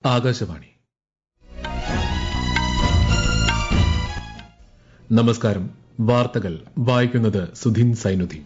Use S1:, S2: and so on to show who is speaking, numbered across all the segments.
S1: ആകാശവാണി നമസ്കാരം വാർത്തകൾ വായിക്കുന്നത് സുധിൻ സൈനുദ്ദീൻ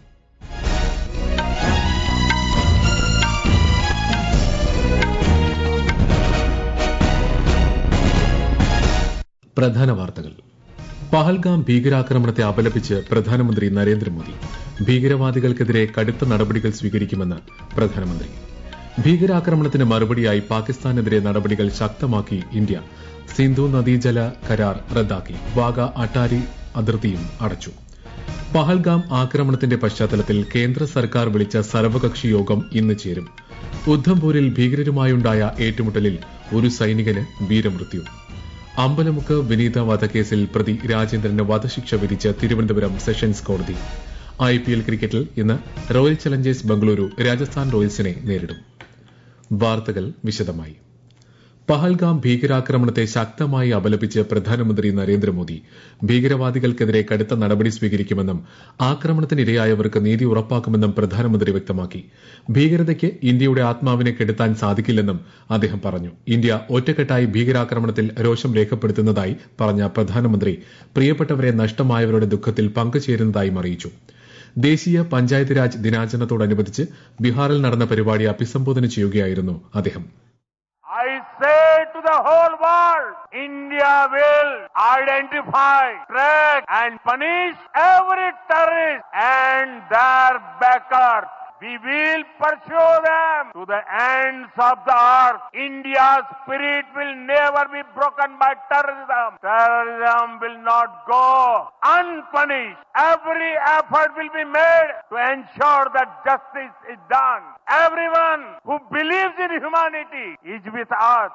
S1: പ്രധാന വാർത്തകൾ പഹൽഗാം ഭീകരാക്രമണത്തെ അപലപിച്ച് പ്രധാനമന്ത്രി നരേന്ദ്രമോദി ഭീകരവാദികൾക്കെതിരെ കടുത്ത നടപടികൾ സ്വീകരിക്കുമെന്ന് പ്രധാനമന്ത്രി ഭീകരാക്രമണത്തിന് മറുപടിയായി പാകിസ്ഥാനെതിരെ നടപടികൾ ശക്തമാക്കി ഇന്ത്യ സിന്ധു നദീജല കരാർ റദ്ദാക്കി വാഗ അട്ടാരി അതിർത്തിയും അടച്ചു പഹൽഗാം ആക്രമണത്തിന്റെ പശ്ചാത്തലത്തിൽ കേന്ദ്ര സർക്കാർ വിളിച്ച സർവകക്ഷി യോഗം ഇന്ന് ചേരും ഉദ്ധംപൂരിൽ ഭീകരരുമായുണ്ടായ ഏറ്റുമുട്ടലിൽ ഒരു സൈനികന് വീരമൃത്യു അമ്പലമുക്ക് വിനീത വധക്കേസിൽ പ്രതി രാജേന്ദ്രന് വധശിക്ഷ വിധിച്ച് തിരുവനന്തപുരം സെഷൻസ് കോടതി ഐ പി എൽ ക്രിക്കറ്റിൽ ഇന്ന് റോയൽ ചലഞ്ചേഴ്സ് ബംഗളൂരു രാജസ്ഥാൻ റോയൽസിനെ നേരിടും വാർത്തകൾ വിശദമായി പഹൽഗാം ഭീകരാക്രമണത്തെ ശക്തമായി അപലപിച്ച് പ്രധാനമന്ത്രി നരേന്ദ്രമോദി ഭീകരവാദികൾക്കെതിരെ കടുത്ത നടപടി സ്വീകരിക്കുമെന്നും ആക്രമണത്തിനിരയായവർക്ക് നീതി ഉറപ്പാക്കുമെന്നും പ്രധാനമന്ത്രി വ്യക്തമാക്കി ഭീകരതയ്ക്ക് ഇന്ത്യയുടെ ആത്മാവിനെ കെടുത്താൻ സാധിക്കില്ലെന്നും അദ്ദേഹം പറഞ്ഞു ഇന്ത്യ ഒറ്റക്കെട്ടായി ഭീകരാക്രമണത്തിൽ രോഷം രേഖപ്പെടുത്തുന്നതായി പറഞ്ഞ പ്രധാനമന്ത്രി പ്രിയപ്പെട്ടവരെ നഷ്ടമായവരുടെ ദുഃഖത്തിൽ പങ്കുചേരുന്നതായും അറിയിച്ചു ദേശീയ പഞ്ചായത്ത് രാജ് ദിനാചരണത്തോടനുബന്ധിച്ച് ബീഹാറിൽ നടന്ന പരിപാടി അഭിസംബോധന ചെയ്യുകയായിരുന്നു അദ്ദേഹം
S2: I say to the whole world, India will identify, track and punish every terrorist and their backers. We will pursue them to the ends of the earth. India's spirit will never be broken by terrorism. Terrorism will not go unpunished. Every effort will be made to ensure that justice is done. Everyone who believes in humanity is with us.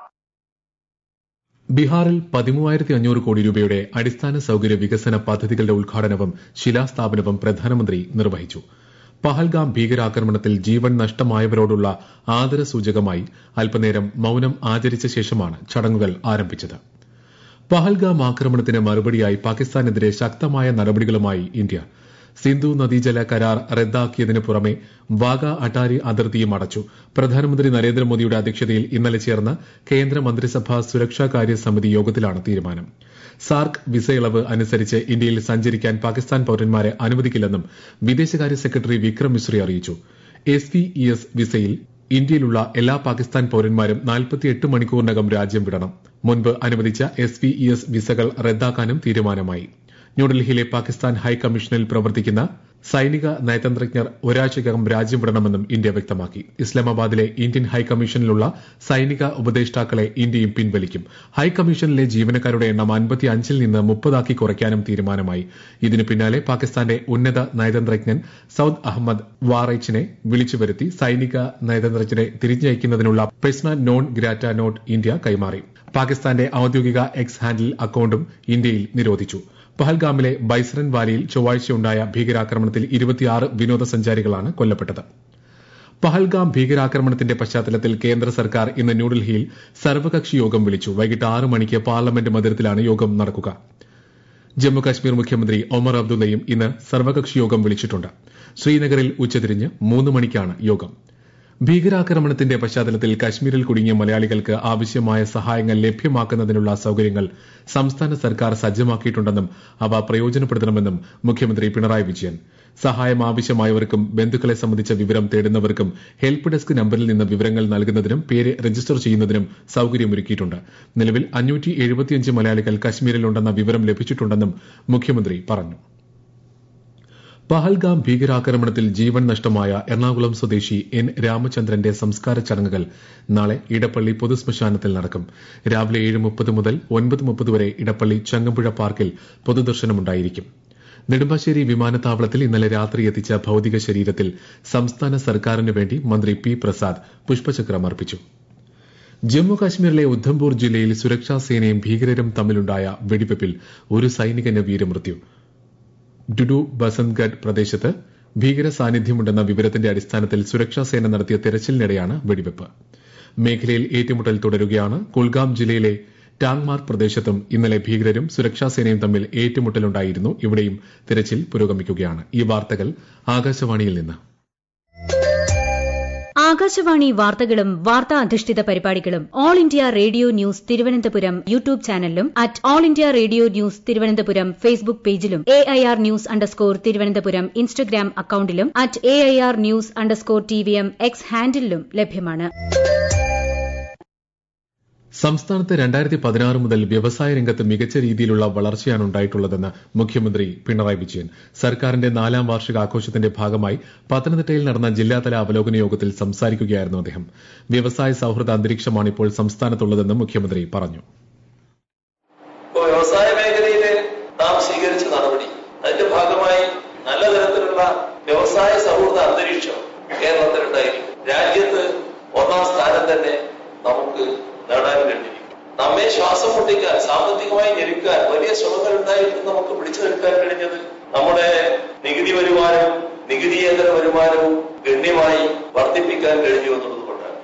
S1: ബീഹാറിൽ പതിമൂവായിരത്തി അഞ്ഞൂറ് കോടി രൂപയുടെ അടിസ്ഥാന സൌകര്യ വികസന പദ്ധതികളുടെ ഉദ്ഘാടനവും ശിലാസ്ഥാപനവും പ്രധാനമന്ത്രി നിർവഹിച്ചു പഹൽഗാം ഭീകരാക്രമണത്തിൽ ജീവൻ നഷ്ടമായവരോടുള്ള ആദരസൂചകമായി അല്പനേരം മൌനം ആചരിച്ച ശേഷമാണ് ചടങ്ങുകൾ ആരംഭിച്ചത് പഹൽഗാം ആക്രമണത്തിന് മറുപടിയായി പാകിസ്ഥാനെതിരെ ശക്തമായ നടപടികളുമായി ഇന്ത്യ സിന്ധു നദീജല കരാർ റദ്ദാക്കിയതിനു പുറമെ വാഗ അട്ടാരി അതിർത്തിയും അടച്ചു പ്രധാനമന്ത്രി നരേന്ദ്രമോദിയുടെ അധ്യക്ഷതയിൽ ഇന്നലെ ചേർന്ന കേന്ദ്ര മന്ത്രിസഭാ സുരക്ഷാകാര്യ സമിതി യോഗത്തിലാണ് തീരുമാനം സാർക്ക് വിസ ഇളവ് അനുസരിച്ച് ഇന്ത്യയിൽ സഞ്ചരിക്കാൻ പാകിസ്ഥാൻ പൌരന്മാരെ അനുവദിക്കില്ലെന്നും വിദേശകാര്യ സെക്രട്ടറി വിക്രം മിശ്രി അറിയിച്ചു എസ് വി ഇ എസ് വിസയിൽ ഇന്ത്യയിലുള്ള എല്ലാ പാകിസ്ഥാൻ പൌരന്മാരും നാൽപ്പത്തിയെട്ട് മണിക്കൂറിനകം രാജ്യം വിടണം മുൻപ് അനുവദിച്ച എസ് വി ഇ എസ് വിസകൾ റദ്ദാക്കാനും തീരുമാനമായി ന്യൂഡൽഹിയിലെ പാകിസ്ഥാൻ ഹൈക്കമ്മീഷനിൽ പ്രവർത്തിക്കുന്ന സൈനിക നയതന്ത്രജ്ഞർ ഒരാഴ്ചയ്ക്കകം രാജ്യം വിടണമെന്നും ഇന്ത്യ വ്യക്തമാക്കി ഇസ്ലാമാബാദിലെ ഇന്ത്യൻ ഹൈക്കമ്മീഷനിലുള്ള സൈനിക ഉപദേഷ്ടാക്കളെ ഇന്ത്യയും പിൻവലിക്കും ഹൈക്കമ്മീഷനിലെ ജീവനക്കാരുടെ എണ്ണം അൻപത്തിയഞ്ചിൽ നിന്ന് മുപ്പതാക്കി കുറയ്ക്കാനും തീരുമാനമായി ഇതിനു പിന്നാലെ പാകിസ്ഥാന്റെ ഉന്നത നയതന്ത്രജ്ഞൻ സൌദ് അഹമ്മദ് വാറൈച്ചിനെ വിളിച്ചുവരുത്തി സൈനിക നയതന്ത്രജ്ഞരെ തിരിച്ചയക്കുന്നതിനുള്ള persona non grata note India കൈമാറി പാകിസ്ഥാന്റെ ഔദ്യോഗിക എക്സ് ഹാൻഡിൽ അക്കൌണ്ടും ഇന്ത്യയിൽ നിരോധിച്ചു പഹൽഗാമിലെ ബൈസറൻ വാലിയിൽ ചൊവ്വാഴ്ചയുണ്ടായ ഭീകരാക്രമണത്തിൽ ഇരുപത്തിയാറ് വിനോദസഞ്ചാരികളാണ് കൊല്ലപ്പെട്ടത് പഹൽഗാം ഭീകരാക്രമണത്തിന്റെ പശ്ചാത്തലത്തിൽ കേന്ദ്ര സർക്കാർ ഇന്ന് ന്യൂഡൽഹിയിൽ സർവകക്ഷി യോഗം വിളിച്ചു വൈകിട്ട് ആറ് മണിക്ക് പാർലമെന്റ് മന്ദിരത്തിലാണ് യോഗം നടക്കുക ജമ്മുകാശ്മീർ മുഖ്യമന്ത്രി ഒമർ അബ്ദുള്ളയും ഇന്ന് സർവകക്ഷി യോഗം വിളിച്ചിട്ടുണ്ട് ശ്രീനഗറിൽ ഉച്ചതിരിഞ്ഞ് മൂന്ന് മണിക്കാണ് യോഗം ഭീകരാക്രമണത്തിന്റെ പശ്ചാത്തലത്തിൽ കശ്മീരിൽ കുടുങ്ങിയ മലയാളികൾക്ക് ആവശ്യമായ സഹായങ്ങൾ ലഭ്യമാക്കുന്നതിനുള്ള സൌകര്യങ്ങൾ സംസ്ഥാന സർക്കാർ സജ്ജമാക്കിയിട്ടുണ്ടെന്നും അവ പ്രയോജനപ്പെടുത്തണമെന്നും മുഖ്യമന്ത്രി പിണറായി വിജയൻ സഹായം ആവശ്യമായവർക്കും ബന്ധുക്കളെ സംബന്ധിച്ച വിവരം തേടുന്നവർക്കും ഹെൽപ്പ് ഡെസ്ക് നമ്പറിൽ നിന്ന് വിവരങ്ങൾ നൽകുന്നതിനും പേര് രജിസ്റ്റർ ചെയ്യുന്നതിനും സൌകര്യമൊരുക്കിയിട്ടുണ്ട് നിലവിൽ അഞ്ഞൂറ്റി എഴുപത്തിയഞ്ച് മലയാളികൾ കശ്മീരിലുണ്ടെന്ന വിവരം ലഭിച്ചിട്ടുണ്ടെന്നും മുഖ്യമന്ത്രി പറഞ്ഞു പഹൽഗാം ഭീകരാക്രമണത്തിൽ ജീവൻ നഷ്ടമായ എറണാകുളം സ്വദേശി എൻ രാമചന്ദ്രന്റെ സംസ്കാര ചടങ്ങുകൾ നാളെ ഇടപ്പള്ളി പൊതുശ്മശാനത്തിൽ നടക്കും രാവിലെ ഏഴ് മുപ്പത് മുതൽ ഒൻപത് മുപ്പത് വരെ ഇടപ്പള്ളി ചങ്ങമ്പുഴ പാർക്കിൽ പൊതുദർശനമുണ്ടായിരിക്കും നെടുമ്പാശ്ശേരി വിമാനത്താവളത്തിൽ ഇന്നലെ രാത്രി എത്തിച്ച ഭൌതിക ശരീരത്തിൽ സംസ്ഥാന സർക്കാരിന് വേണ്ടി മന്ത്രി പി പ്രസാദ് പുഷ്പചക്രം അർപ്പിച്ചു ജമ്മു കാശ്മീരിലെ ഉദ്ധംപൂർ ജില്ലയിൽ സുരക്ഷാ സേനയും ഭീകരരും തമ്മിലുണ്ടായ വെടിവെപ്പിൽ ഒരു സൈനികന് വീരമൃത്യു ഡുഡു ബസന്ത്ഗഡ് പ്രദേശത്ത് ഭീകര സാന്നിധ്യമുണ്ടെന്ന വിവരത്തിന്റെ അടിസ്ഥാനത്തിൽ സുരക്ഷാ സേന നടത്തിയ തെരച്ചിലിനിടെയാണ് വെടിവെപ്പ് മേഖലയിൽ ഏറ്റുമുട്ടൽ തുടരുകയാണ് കുൽഗാം ജില്ലയിലെ ടാങ്മാർഗ് പ്രദേശത്തും ഇന്നലെ ഭീകരരും സുരക്ഷാ സേനയും തമ്മിൽ ഏറ്റുമുട്ടലുണ്ടായിരുന്നു ഇവിടെയും തിരച്ചിൽ പുരോഗമിക്കുകയാണ് ഈ വാർത്തകൾ ആകാശവാണിയിൽ നിന്ന്
S3: ആകാശവാണി വാർത്തകളും വാർത്താ അധിഷ്ഠിത പരിപാടികളും all India radio news Thiruvananthapuram YouTube ചാനലിലും at all India radio news Thiruvananthapuram Facebook പേജിലും A I R news underscore Thiruvananthapuram Instagram അക്കൌണ്ടിലും at A I R news underscore T V M X ഹാൻഡിലും ലഭ്യമാണ്
S1: സംസ്ഥാനത്ത് രണ്ടായിരത്തി പതിനാറ് മുതൽ വ്യവസായ രംഗത്ത് മികച്ച രീതിയിലുള്ള വളർച്ചയാണ് ഉണ്ടായിട്ടുള്ളതെന്ന് മുഖ്യമന്ത്രി പിണറായി വിജയൻ സർക്കാരിന്റെ നാലാം വാർഷിക ആഘോഷത്തിന്റെ ഭാഗമായി പത്തനംതിട്ടയിൽ നടന്ന ജില്ലാതല അവലോകന യോഗത്തിൽ സംസാരിക്കുകയായിരുന്നു അദ്ദേഹം വ്യവസായ സൌഹൃദ അന്തരീക്ഷമാണ് ഇപ്പോൾ സംസ്ഥാനത്തുള്ളതെന്ന് മുഖ്യമന്ത്രി പറഞ്ഞു
S4: ഇപ്പോൾ വ്യവസായ മേഖലയില് നാം സ്വീകരിച്ച നടപടി അതിന്റെ ഭാഗമായി നല്ല തരത്തിലുള്ള വ്യവസായ സൗഹൃദ അന്തരീക്ഷം കേരളത്തിലുണ്ടായിരിക്കും രാജ്യത്ത് ഒന്നാം സ്ഥാനം തന്നെ നമുക്ക് നേടാൻ കഴിഞ്ഞിരിക്കും നമ്മെ ശ്വാസം മുട്ടിക്കാൻ സാമ്പത്തികമായി ഞെരുക്കാൻ വലിയ ശ്രമങ്ങൾ ഉണ്ടായിട്ടും നമുക്ക് പിടിച്ചു നിൽക്കാൻ കഴിഞ്ഞത് നമ്മുടെ നികുതി വരുമാനവും നികുതിയേതര വരുമാനവും ഗണ്യമായി വർദ്ധിപ്പിക്കാൻ കഴിഞ്ഞു എന്നുള്ളതുകൊണ്ടാണ്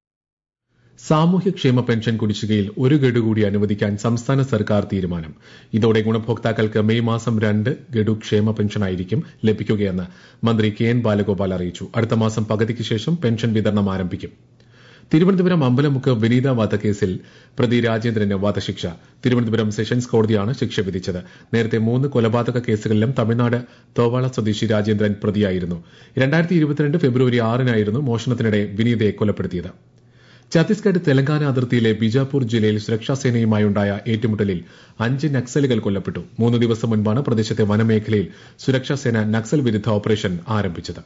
S1: സാമൂഹ്യക്ഷേമ പെൻഷൻ കുടിശ്ശികയിൽ ഒരു ഗഡു കൂടി അനുവദിക്കാൻ സംസ്ഥാന സർക്കാർ തീരുമാനം ഇതോടെ ഗുണഭോക്താക്കൾക്ക് മെയ് മാസം രണ്ട് ഗഡു ക്ഷേമ പെൻഷനായിരിക്കും ലഭിക്കുകയെന്ന് മന്ത്രി കെ എൻ ബാലഗോപാൽ അറിയിച്ചു അടുത്ത മാസം പകുതിക്ക് ശേഷം പെൻഷൻ വിതരണം ആരംഭിക്കും തിരുവനന്തപുരം അമ്പലമുക്ക് വിനീത വധക്കേസിൽ പ്രതി രാജേന്ദ്രന് വധശിക്ഷ തിരുവനന്തപുരം സെഷൻസ് കോടതിയാണ് ശിക്ഷ വിധിച്ചത് നേരത്തെ മൂന്ന് കൊലപാതക കേസുകളിലും തമിഴ്നാട് തോവാള സ്വദേശി രാജേന്ദ്രൻ പ്രതിയായിരുന്നു രണ്ടായിരത്തി ഇരുപത്തിരണ്ട് ഫെബ്രുവരി ആറിനായിരുന്നു മോഷണത്തിനിടെ വിനീതയെ കൊലപ്പെടുത്തിയത് ഛത്തീസ്ഗഡ് തെലങ്കാന അതിർത്തിയിലെ ബിജാപൂർ ജില്ലയിൽ സുരക്ഷാസേനയുമായുണ്ടായ ഏറ്റുമുട്ടലിൽ അഞ്ച് നക്സലുകൾ കൊല്ലപ്പെട്ടു മൂന്ന് ദിവസം മുൻപാണ് പ്രദേശത്തെ വനമേഖലയിൽ സുരക്ഷാസേന നക്സൽ വിരുദ്ധ ഓപ്പറേഷൻ ആരംഭിച്ചത്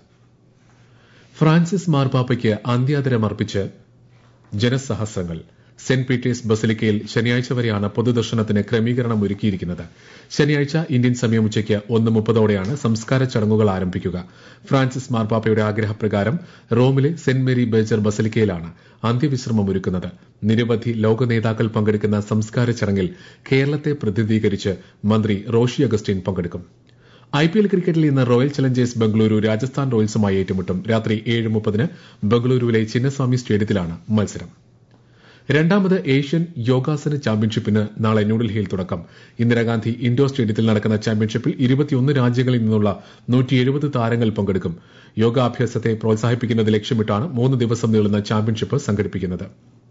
S1: ഫ്രാൻസിസ് മാർപ്പാപ്പയ്ക്ക് അന്ത്യാദരമർപ്പിച്ച് ജനസഹസ്രങ്ങൾ സെന്റ് പീറ്റേഴ്സ് ബസലിക്കയിൽ ശനിയാഴ്ച വരെയാണ് പൊതുദർശനത്തിന് ക്രമീകരണം ഒരുക്കിയിരിക്കുന്നത് ശനിയാഴ്ച ഇന്ത്യൻ സമയം ഉച്ചയ്ക്ക് ഒന്ന് മുപ്പതോടെയാണ് സംസ്കാര ചടങ്ങുകൾ ആരംഭിക്കുക ഫ്രാൻസിസ് മാർപ്പാപ്പയുടെ ആഗ്രഹപ്രകാരം റോമിലെ സെന്റ് മേരി ബേജർ ബസലിക്കയിലാണ് അന്ത്യവിശ്രമം ഒരുക്കുന്നത് നിരവധി ലോക നേതാക്കൾ പങ്കെടുക്കുന്ന സംസ്കാര ചടങ്ങിൽ കേരളത്തെ പ്രതിനിധീകരിച്ച് മന്ത്രി റോഷി അഗസ്റ്റിൻ പങ്കെടുക്കും ഐ പി എൽ ക്രിക്കറ്റിൽ ഇന്ന് റോയൽ ചലഞ്ചേഴ്സ് ബംഗളൂരു രാജസ്ഥാൻ റോയൽസുമായി ഏറ്റുമുട്ടും രാത്രി ഏഴ് മുപ്പതിന് ബംഗളൂരുവിലെ ചിന്നസ്വാമി സ്റ്റേഡിയത്തിലാണ് മത്സരം രണ്ടാമത് ഏഷ്യൻ യോഗാസന ചാമ്പ്യൻഷിപ്പിന് നാളെ ന്യൂഡൽഹിയിൽ തുടക്കം ഇന്ദിരാഗാന്ധി ഇൻഡോർ സ്റ്റേഡിയത്തിൽ നടക്കുന്ന ചാമ്പ്യൻഷിപ്പിൽ ഇരുപത്തിയൊന്ന് രാജ്യങ്ങളിൽ നിന്നുള്ള നൂറ്റി എഴുപത് താരങ്ങൾ പങ്കെടുക്കും യോഗാഭ്യാസത്തെ പ്രോത്സാഹിപ്പിക്കുന്നത് ലക്ഷ്യമിട്ടാണ് മൂന്ന് ദിവസം നീളുന്ന ചാമ്പ്യൻഷിപ്പ് സംഘടിപ്പിക്കുന്നത്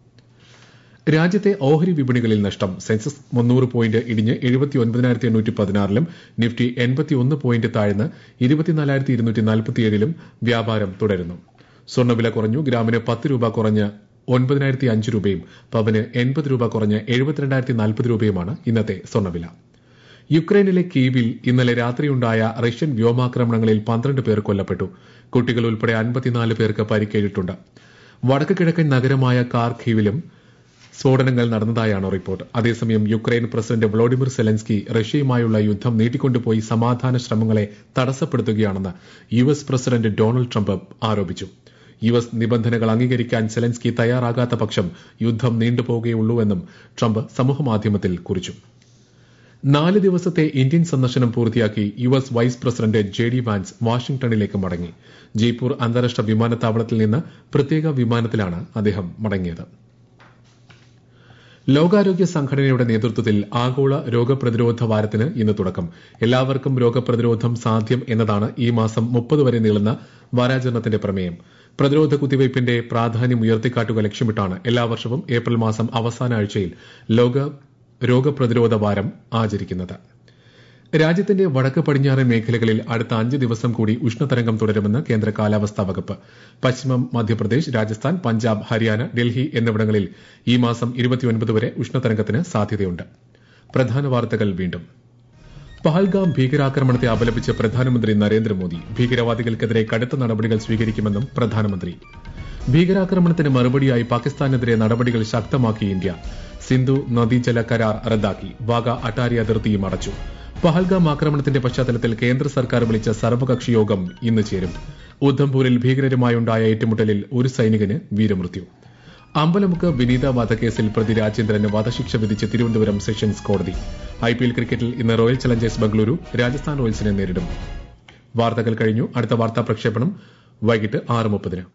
S1: രാജ്യത്തെ ഓഹരി വിപണികളിൽ നഷ്ടം സെൻസസ് മുന്നൂറ് പോയിന്റ് ഇടിഞ്ഞ് എഴുപത്തി ഒൻപതിനായിരത്തി എണ്ണൂറ്റി പതിനാറിലും നിഫ്റ്റി എൺപത്തിയൊന്ന് പോയിന്റ് താഴ്ന്ന് ഇരുപത്തിനാലായിരത്തി ഇരുന്നൂറ്റി നാൽപ്പത്തിയേഴിലും വ്യാപാരം തുടരുന്നു സ്വർണ്ണവില കുറഞ്ഞു ഗ്രാമിന് പത്ത് രൂപ കുറഞ്ഞ് ഒൻപതിനായിരത്തി അഞ്ച് രൂപയും പവന് എൺപത് രൂപ കുറഞ്ഞ് എഴുപത്തിരണ്ടായിരത്തി നാൽപ്പത് രൂപയുമാണ് ഇന്നത്തെ സ്വർണ്ണവില യുക്രൈനിലെ കീവിൽ ഇന്നലെ രാത്രിയുണ്ടായ റഷ്യൻ വ്യോമാക്രമണങ്ങളിൽ പന്ത്രണ്ട് പേർ കൊല്ലപ്പെട്ടു കുട്ടികൾ ഉൾപ്പെടെ അൻപത്തിനാല് പേർക്ക് പരിക്കേറ്റിട്ടുണ്ട് വടക്ക് കിഴക്കൻ നഗരമായ കാർഖീവിലും സ്ഫോടനങ്ങൾ നടന്നതായാണ് റിപ്പോർട്ട് അതേസമയം യുക്രൈൻ പ്രസിഡന്റ് വ്ളോഡിമിർ സെലൻസ്കി റഷ്യയുമായുള്ള യുദ്ധം നീട്ടിക്കൊണ്ടുപോയി സമാധാന ശ്രമങ്ങളെ തടസ്സപ്പെടുത്തുകയാണെന്ന് U S president Donald Trump ആരോപിച്ചു യു എസ് നിബന്ധനകൾ അംഗീകരിക്കാൻ സെലൻസ്കി തയ്യാറാകാത്ത പക്ഷം യുദ്ധം നീണ്ടുപോകുകയുള്ളൂവെന്നും ട്രംപ് സമൂഹമാധ്യമത്തിൽ കുറിച്ചു നാല് ദിവസത്തെ ഇന്ത്യൻ സന്ദർശനം പൂർത്തിയാക്കി U S vice president J D Vance വാഷിംഗ്ടണിലേക്ക് മടങ്ങി ജയ്പൂർ അന്താരാഷ്ട്ര വിമാനത്താവളത്തിൽ നിന്ന് പ്രത്യേക വിമാനത്തിലാണ് അദ്ദേഹം മടങ്ങിയത് ലോകാരോഗ്യ സംഘടനയുടെ നേതൃത്വത്തിൽ ആഗോള രോഗപ്രതിരോധ വാരത്തിന് ഇന്ന് തുടക്കം എല്ലാവർക്കും രോഗപ്രതിരോധം സാധ്യം എന്നതാണ് ഈ മാസം മുപ്പത് വരെ നീളുന്ന വാരാചരണത്തിന്റെ പ്രമേയം പ്രതിരോധ കുത്തിവയ്പ്പിന്റെ പ്രാധാന്യം ഉയർത്തിക്കാട്ടുക ലക്ഷ്യമിട്ടാണ് എല്ലാ വർഷവും ഏപ്രിൽ മാസം അവസാന ആഴ്ചയിൽ ലോക രോഗപ്രതിരോധ വാരം ആചരിക്കുന്നത് രാജ്യത്തിന്റെ വടക്ക് പടിഞ്ഞാറൻ മേഖലകളിൽ അടുത്ത അഞ്ച് ദിവസം കൂടി ഉഷ്ണതരംഗം തുടരുമെന്ന് കേന്ദ്ര കാലാവസ്ഥാ വകുപ്പ് പശ്ചിമ മധ്യപ്രദേശ് രാജസ്ഥാൻ പഞ്ചാബ് ഹരിയാന ഡൽഹി എന്നിവിടങ്ങളിൽ ഈ മാസം ഇരുപത്തിയൊൻപത് വരെ ഉഷ്ണതരംഗത്തിന് സാധ്യതയുണ്ട് പ്രധാന വാർത്തകൾ വീണ്ടും പഹൽഗാം ഭീകരാക്രമണത്തെ അപലപിച്ച് പ്രധാനമന്ത്രി നരേന്ദ്രമോദി ഭീകരവാദികൾക്കെതിരെ കടുത്ത നടപടികൾ സ്വീകരിക്കുമെന്നും പ്രധാനമന്ത്രി ഭീകരാക്രമണത്തിന് മറുപടിയായി പാകിസ്ഥാനെതിരെ നടപടികൾ ശക്തമാക്കി ഇന്ത്യ സിന്ധു നദീജല കരാർ റദ്ദാക്കി വാഗ അട്ടാരി അതിർത്തിയും അടച്ചു പഹൽഗാം ആക്രമണത്തിന്റെ പശ്ചാത്തലത്തിൽ കേന്ദ്ര സർക്കാർ വിളിച്ച സർവകക്ഷി യോഗം ഇന്ന് ചേരും ഉദ്ധംപൂരിൽ ഭീകരരുമായുണ്ടായ ഏറ്റുമുട്ടലിൽ ഒരു സൈനികന് വീരമൃത്യു അമ്പലമുക്ക് വിനീത വധക്കേസിൽ പ്രതി രാജേന്ദ്രന് വധശിക്ഷ വിധിച്ച് തിരുവനന്തപുരം സെഷൻസ് കോടതി ഐ പി എൽ ക്രിക്കറ്റിൽ ഇന്ന് റോയൽ ചലഞ്ചേഴ്സ് ബംഗളൂരു രാജസ്ഥാൻ റോയൽസിനെ നേരിടും വാർത്തകൾ കഴിഞ്ഞു അടുത്ത വാർത്താ പ്രക്ഷേപണം വൈകിട്ട് ആറ് മുപ്പതിന്